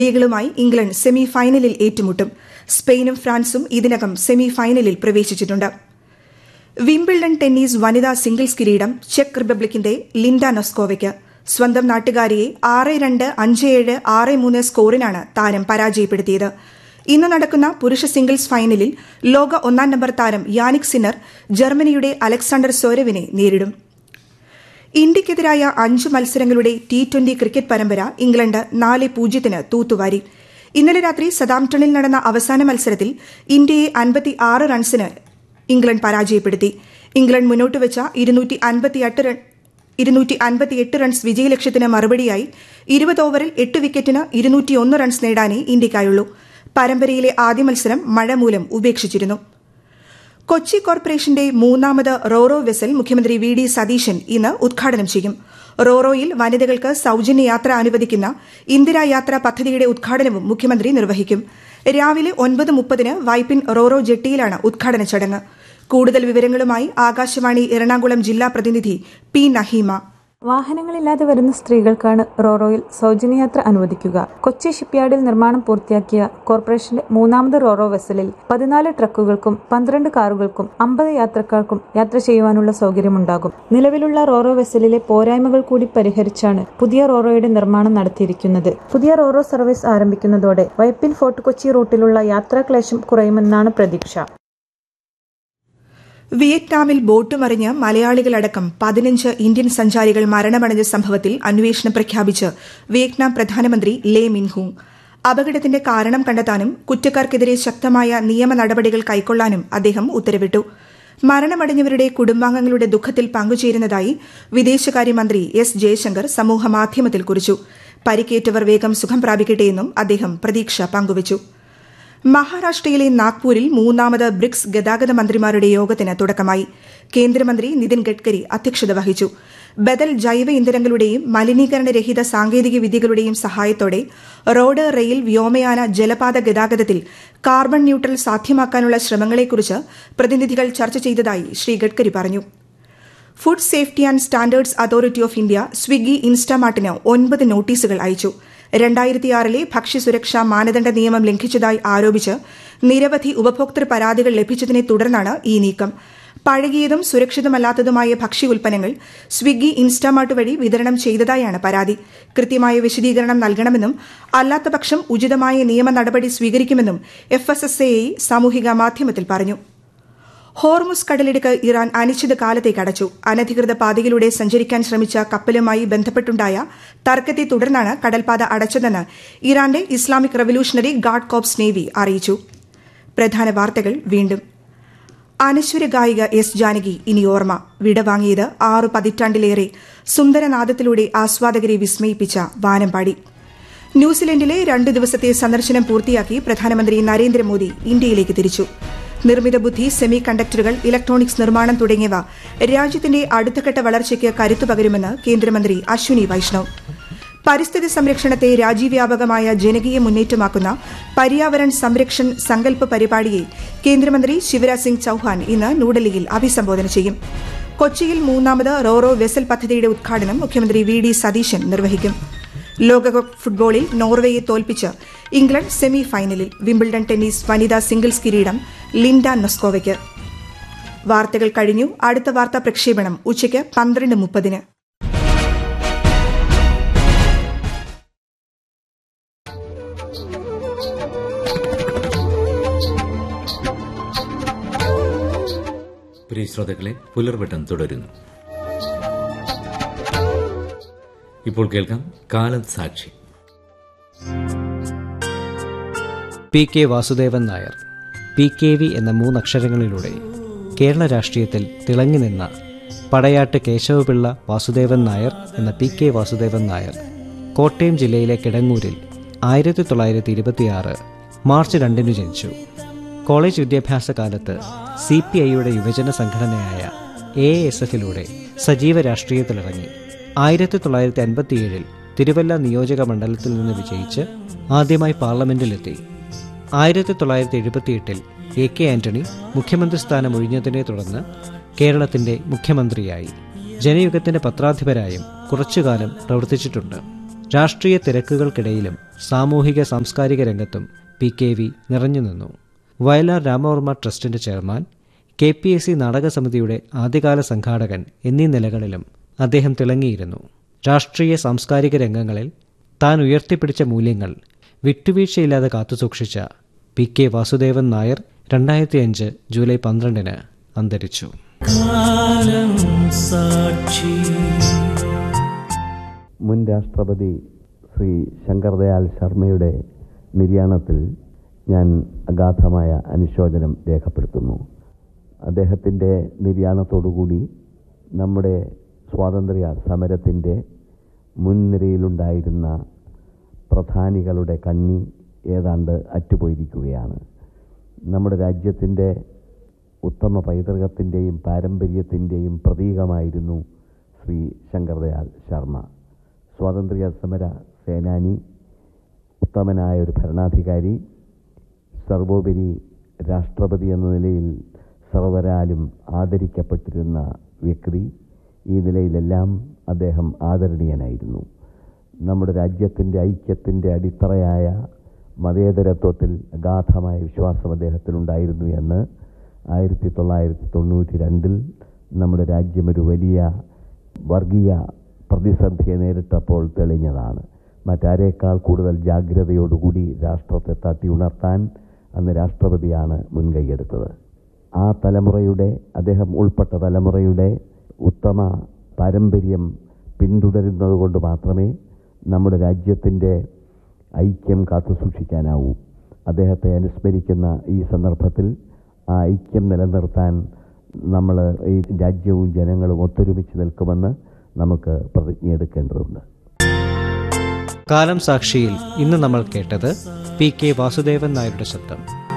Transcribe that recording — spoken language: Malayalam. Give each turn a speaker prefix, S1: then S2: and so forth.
S1: ലീഗുകളുമായി ഇംഗ്ലണ്ട് സെമി ഫൈനലിൽ ഏറ്റുമുട്ടും സ്പെയിനും ഫ്രാൻസും ഇതിനകം സെമി ഫൈനലിൽ പ്രവേശിച്ചിട്ടുണ്ട് വിംബിൾഡൺ ടെന്നീസ് വനിതാ സിംഗിൾസ് കിരീടം ചെക്ക് റിപ്പബ്ലിക്കിന്റെ ലിൻഡ നൊസ്കോവയ്ക്ക് സ്വന്തം നാട്ടുകാരിയെ ആറ് രണ്ട് അഞ്ച് ഏഴ് ആറ് മൂന്ന് സ്കോറിനാണ് താരം പരാജയപ്പെടുത്തിയത് ഇന്ന് നടക്കുന്ന പുരുഷ സിംഗിൾസ് ഫൈനലിൽ ലോക ഒന്നാം നമ്പർ താരം യാനിക് സിന്നർ ജർമ്മനിയുടെ അലക്സാണ്ടർ സോരവിനെ നേരിടും ഇന്ത്യയ്ക്കെതിരായ അഞ്ച് മത്സരങ്ങളുടെ ടി ട്വന്റി ക്രിക്കറ്റ് പരമ്പര ഇംഗ്ലണ്ട് നാല് പൂജ്യത്തിന് തൂത്തുവാരി ഇന്നലെ രാത്രി സതാംപ്ടണിൽ നടന്ന അവസാന മത്സരത്തിൽ ഇന്ത്യയെ അൻപത്തി ആറ് റൺസിന് ഇംഗ്ലണ്ട് പരാജയപ്പെടുത്തി ഇംഗ്ലണ്ട് മുന്നോട്ട് വെച്ച ഇരുന്നൂറ്റി അൻപത്തിയെട്ട് റൺ ഇരുന്നൂറ്റി അൻപത്തിയെട്ട് റൺസ് വിജയലക്ഷ്യത്തിന് മറുപടിയായി ഇരുപത് ഓവറിൽ എട്ട് വിക്കറ്റിന് ഇരുന്നൂറ്റിയൊന്ന് റൺസ് നേടാനേ ഇന്ത്യയ്ക്കായുള്ളൂ പരമ്പരയിലെ ആദ്യ മത്സരം മഴ മൂലം ഉപേക്ഷിച്ചിരുന്നു കൊച്ചി കോർപ്പറേഷന്റെ മൂന്നാമത് റോറോ വെസൽ മുഖ്യമന്ത്രി വി ഡി സതീശൻ ഇന്ന് ഉദ്ഘാടനം ചെയ്യും റോറോയിൽ വനിതകൾക്ക് സൌജന്യ യാത്ര അനുവദിക്കുന്ന ഇന്ദിരാ യാത്ര പദ്ധതിയുടെ ഉദ്ഘാടനവും മുഖ്യമന്ത്രി നിർവഹിക്കും രാവിലെ ഒൻപത് മുപ്പതിന് വൈപ്പിൻ റോറോ ജെട്ടിയിലാണ് ഉദ്ഘാടന ചടങ്ങ് കൂടുതൽ വിവരങ്ങളുമായി ആകാശവാണി എറണാകുളം ജില്ലാ പ്രതിനിധി പി നഹീമ
S2: വാഹനങ്ങളില്ലാതെ വരുന്ന സ്ത്രീകൾക്കാണ് റോറോയിൽ സൗജന്യയാത്ര അനുവദിക്കുക കൊച്ചി ഷിപ്പ്യാർഡിൽ നിർമ്മാണം പൂർത്തിയാക്കിയ കോർപ്പറേഷന്റെ മൂന്നാമത് റോറോ വെസലിൽ പതിനാല് ട്രക്കുകൾക്കും പന്ത്രണ്ട് കാറുകൾക്കും അമ്പത് യാത്രക്കാർക്കും യാത്ര ചെയ്യുവാനുള്ള സൗകര്യമുണ്ടാകും നിലവിലുള്ള റോറോ വെസലിലെ പോരായ്മകൾ കൂടി പരിഹരിച്ചാണ് പുതിയ റോറോയുടെ നിർമ്മാണം നടത്തിയിരിക്കുന്നത് പുതിയ റോറോ സർവീസ് ആരംഭിക്കുന്നതോടെ വൈപ്പിൻ ഫോർട്ട് കൊച്ചി റൂട്ടിലുള്ള യാത്രാക്ലേശം കുറയുമെന്നാണ് പ്രതീക്ഷ
S1: വിയറ്റ്നാമിൽ ബോട്ട് മറിഞ്ഞ് മലയാളികളടക്കം പതിനഞ്ച് ഇന്ത്യൻ സഞ്ചാരികൾ മരണമടഞ്ഞ സംഭവത്തിൽ അന്വേഷണം പ്രഖ്യാപിച്ച് വിയറ്റ്നാം പ്രധാനമന്ത്രി ലേ മിൻഹൂങ് അപകടത്തിന്റെ കാരണം കണ്ടെത്താനും കുറ്റക്കാർക്കെതിരെ ശക്തമായ നിയമ നടപടികൾ കൈക്കൊള്ളാനും അദ്ദേഹം ഉത്തരവിട്ടു മരണമടഞ്ഞവരുടെ കുടുംബാംഗങ്ങളുടെ ദുഃഖത്തിൽ പങ്കുചേരുന്നതായി വിദേശകാര്യമന്ത്രി എസ് ജയശങ്കർ സമൂഹമാധ്യമത്തിൽ കുറിച്ചു പരിക്കേറ്റവർ വേഗം സുഖം പ്രാപിക്കട്ടെയെന്നും അദ്ദേഹം പ്രതീക്ഷ പങ്കുവച്ചു മഹാരാഷ്ട്രയിലെ നാഗ്പൂരിൽ മൂന്നാമത് ബ്രിക്സ് ഗതാഗത മന്ത്രിമാരുടെ യോഗത്തിന് തുടക്കമായി കേന്ദ്രമന്ത്രി നിതിൻ ഗഡ്കരി അധ്യക്ഷത വഹിച്ചു ബദൽ ജൈവ ഇന്ധനങ്ങളുടെയും മലിനീകരണരഹിത സാങ്കേതിക വിദ്യകളുടെയും സഹായത്തോടെ റോഡ് റെയിൽ വ്യോമയാന ജലപാത ഗതാഗതത്തിൽ കാർബൺ ന്യൂട്രൽ സാധ്യമാക്കാനുള്ള ശ്രമങ്ങളെക്കുറിച്ച് പ്രതിനിധികൾ ചർച്ച ചെയ്തതായി ശ്രീ ഗഡ്കരി പറഞ്ഞു food safety and standards authority of India Swiggy ഇൻസ്റ്റാമാർട്ടിന് ഒൻപത് നോട്ടീസുകൾ അയച്ചു രണ്ടായിരത്തിയാറിലെ ഭക്ഷ്യസുരക്ഷാ മാനദണ്ഡ നിയമം ലംഘിച്ചതായി ആരോപിച്ച് നിരവധി ഉപഭോക്തൃ പരാതികൾ ലഭിച്ചതിനെ തുടർന്നാണ് ഈ നീക്കം പഴകിയതും സുരക്ഷിതമല്ലാത്തതുമായ ഭക്ഷ്യ ഉൽപ്പന്നങ്ങൾ സ്വിഗ്ഗി ഇൻസ്റ്റാമാർട്ട് വഴി വിതരണം ചെയ്തതായാണ് പരാതി കൃത്യമായ വിശദീകരണം നൽകണമെന്നും അല്ലാത്തപക്ഷം ഉചിതമായ നിയമ നടപടി സ്വീകരിക്കുമെന്നും എഫ് എസ് എസ് എ സാമൂഹിക മാധ്യമത്തിൽ പറഞ്ഞു ഹോർമുസ് കടലിടുക്ക് ഇറാൻ അനിശ്ചിത കാലത്തേക്ക് അടച്ചു അനധികൃത പാതയിലൂടെ സഞ്ചരിക്കാൻ ശ്രമിച്ച കപ്പലുമായി ബന്ധപ്പെട്ടുണ്ടായ തർക്കത്തെ തുടർന്നാണ് കടൽപാത അടച്ചതെന്ന് ഇറാന്റെ Islamic Revolutionary Guard Corps Navy അറിയിച്ചു പ്രധാന വാർത്തകൾ വീണ്ടും അനശ്വര ഗായിക എസ് ജാനകി ഇനി ഓർമ്മ വിടവാങ്ങിയത് ആറു പതിറ്റാണ്ടിലേറെ സുന്ദരനാദത്തിലൂടെ ആസ്വാദകരെ വിസ്മയിപ്പിച്ച വാനമ്പാടി ന്യൂസിലൻഡിലെ രണ്ട് ദിവസത്തെ സന്ദർശനം പൂർത്തിയാക്കി പ്രധാനമന്ത്രി നരേന്ദ്രമോദി ഇന്ത്യയിലേക്ക് തിരിച്ചു നിർമ്മിത ബുദ്ധി സെമി കണ്ടക്ടറുകൾ ഇലക്ട്രോണിക്സ് നിർമ്മാണം തുടങ്ങിയവ രാജ്യത്തിന്റെ അടുത്തഘട്ട വളർച്ചയ്ക്ക് കരുത്തു പകരുമെന്ന് കേന്ദ്രമന്ത്രി അശ്വിനി വൈഷ്ണവ് പരിസ്ഥിതി സംരക്ഷണത്തെ രാജ്യവ്യാപകമായ ജനകീയ മുന്നേറ്റമാക്കുന്ന പര്യാവരൺ സംരക്ഷൺ സങ്കല്പ പരിപാടിയെ കേന്ദ്രമന്ത്രി ശിവരാജ് സിംഗ് ചൌഹാൻ ഇന്ന് ന്യൂഡൽഹിയിൽ അഭിസംബോധന ചെയ്യും കൊച്ചിയിൽ മൂന്നാമത് റോറോ വെസൽ പദ്ധതിയുടെ ഉദ്ഘാടനം മുഖ്യമന്ത്രി വി ഡി സതീശൻ നിർവഹിക്കും ലോകകപ്പ് ഫുട്ബോളിൽ നോർവേയെ തോൽപ്പിച്ച് ഇംഗ്ലണ്ട് സെമി ഫൈനലിൽ വിംബിൾഡൺ ടെന്നീസ് വനിതാ സിംഗിൾസ് കിരീടം ലിൻഡ നൊസ്കോവയ്ക്ക് വാർത്തകൾ കഴിഞ്ഞു അടുത്ത വാർത്താ പ്രക്ഷേപണം ഉച്ചയ്ക്ക് പന്ത്രണ്ട് മുപ്പതിന്
S3: പ്രിയ ശ്രോതാക്കളെ പുലർവട്ടം തുടരുന്നു ഇപ്പോൾ കേൾക്കാം കാലം സാക്ഷി
S4: P K Vasudevan Nair P K V എന്ന മൂന്നക്ഷരങ്ങളിലൂടെ കേരള രാഷ്ട്രീയത്തിൽ തിളങ്ങി നിന്ന പടയാട്ട് കേശവപിള്ള വാസുദേവൻ നായർ എന്ന പി കെ വാസുദേവൻ നായർ കോട്ടയം ജില്ലയിലെ കിടങ്ങൂരിൽ ആയിരത്തി തൊള്ളായിരത്തി ഇരുപത്തിയാറ് മാർച്ച് രണ്ടിന് ജനിച്ചു കോളേജ് വിദ്യാഭ്യാസ കാലത്ത് സി പി ഐയുടെ യുവജന സംഘടനയായ എ എസ് എഫിലൂടെ സജീവ രാഷ്ട്രീയത്തിലിറങ്ങി ആയിരത്തി തൊള്ളായിരത്തി അൻപത്തിയേഴിൽ തിരുവല്ല നിയോജക മണ്ഡലത്തിൽ നിന്ന് വിജയിച്ച് ആദ്യമായി പാർലമെന്റിലെത്തി ആയിരത്തി തൊള്ളായിരത്തി എഴുപത്തിയെട്ടിൽ എ കെ ആന്റണി മുഖ്യമന്ത്രി സ്ഥാനം ഒഴിഞ്ഞതിനെ തുടർന്ന് കേരളത്തിന്റെ മുഖ്യമന്ത്രിയായി ജനയുഗത്തിന്റെ പത്രാധിപരായും കുറച്ചുകാലം പ്രവർത്തിച്ചിട്ടുണ്ട് രാഷ്ട്രീയ തിരക്കുകൾക്കിടയിലും സാമൂഹിക സാംസ്കാരിക രംഗത്തും പി കെ വി നിറഞ്ഞുനിന്നു വയലാർ രാമവർമ്മ ട്രസ്റ്റിന്റെ chairman K P S C നാടകസമിതിയുടെ ആദ്യകാല സംഘാടകൻ എന്നീ നിലകളിലും അദ്ദേഹം തിളങ്ങിയിരുന്നു രാഷ്ട്രീയ സാംസ്കാരിക രംഗങ്ങളിൽ താൻ ഉയർത്തിപ്പിടിച്ച മൂല്യങ്ങൾ വിട്ടുവീഴ്ചയില്ലാതെ കാത്തുസൂക്ഷിച്ച പി കെ വാസുദേവൻ നായർ രണ്ടായിരത്തി അഞ്ച് ജൂലൈ പന്ത്രണ്ടിന് അന്തരിച്ചു
S5: മുൻ രാഷ്ട്രപതി ശ്രീ ശങ്കർദയാൽ ശർമ്മയുടെ നിര്യാണത്തിൽ ഞാൻ അഗാധമായ അനുശോചനം രേഖപ്പെടുത്തുന്നു അദ്ദേഹത്തിൻ്റെ നിര്യാണത്തോടുകൂടി നമ്മുടെ സ്വാതന്ത്ര്യ സമരത്തിൻ്റെ മുൻനിരയിലുണ്ടായിരുന്ന പ്രധാനികളുടെ കണ്ണി ഏതാണ്ട് അറ്റുപോയിരിക്കുകയാണ് നമ്മുടെ രാജ്യത്തിൻ്റെ ഉത്തമ പൈതൃകത്തിൻ്റെയും പാരമ്പര്യത്തിൻ്റെയും പ്രതീകമായിരുന്നു ശ്രീ ശങ്കർദയാൽ ശർമ്മ സ്വാതന്ത്ര്യ സമര സേനാനി ഉത്തമനായ ഒരു ഭരണാധികാരി സർവോപരി രാഷ്ട്രപതി എന്ന നിലയിൽ സർവരാലും ആദരിക്കപ്പെട്ടിരുന്ന വ്യക്തി ഈ നിലയിലെല്ലാം അദ്ദേഹം ആദരണീയനായിരുന്നു നമ്മുടെ രാജ്യത്തിൻ്റെ ഐക്യത്തിൻ്റെ അടിത്തറയായ മതേതരത്വത്തിൽ അഗാധമായ വിശ്വാസം അദ്ദേഹത്തിനുണ്ടായിരുന്നു എന്ന് ആയിരത്തി തൊള്ളായിരത്തി തൊണ്ണൂറ്റി രണ്ടിൽ നമ്മുടെ രാജ്യം ഒരു വലിയ വർഗീയ പ്രതിസന്ധിയെ നേരിട്ടപ്പോൾ തെളിഞ്ഞതാണ് മറ്റാരേക്കാൾ കൂടുതൽ ജാഗ്രതയോടുകൂടി രാഷ്ട്രത്തെ തട്ടി ഉണർത്താൻ അന്ന് രാഷ്ട്രപതിയാണ് മുൻകൈയെടുത്തത് ആ തലമുറയുടെ അദ്ദേഹം ഉൾപ്പെട്ട തലമുറയുടെ ഉത്തമ പാരമ്പര്യം പിന്തുടരുന്നത് കൊണ്ട് മാത്രമേ നമ്മുടെ രാജ്യത്തിൻ്റെ ഐക്യം കാത്തുസൂക്ഷിക്കാനാവൂ അദ്ദേഹത്തെ അനുസ്മരിക്കുന്ന ഈ സന്ദർഭത്തിൽ ആ ഐക്യം നിലനിർത്താൻ നമ്മൾ ഈ രാജ്യവും ജനങ്ങളും ഒത്തൊരുമിച്ച് നിൽക്കുമെന്ന് നമുക്ക് പ്രതിജ്ഞയെടുക്കേണ്ടതുണ്ട്
S4: കാലം സാക്ഷിയിൽ ഇന്ന് നമ്മൾ കേട്ടത് പി കെ വാസുദേവൻ നായരുടെ ശബ്ദം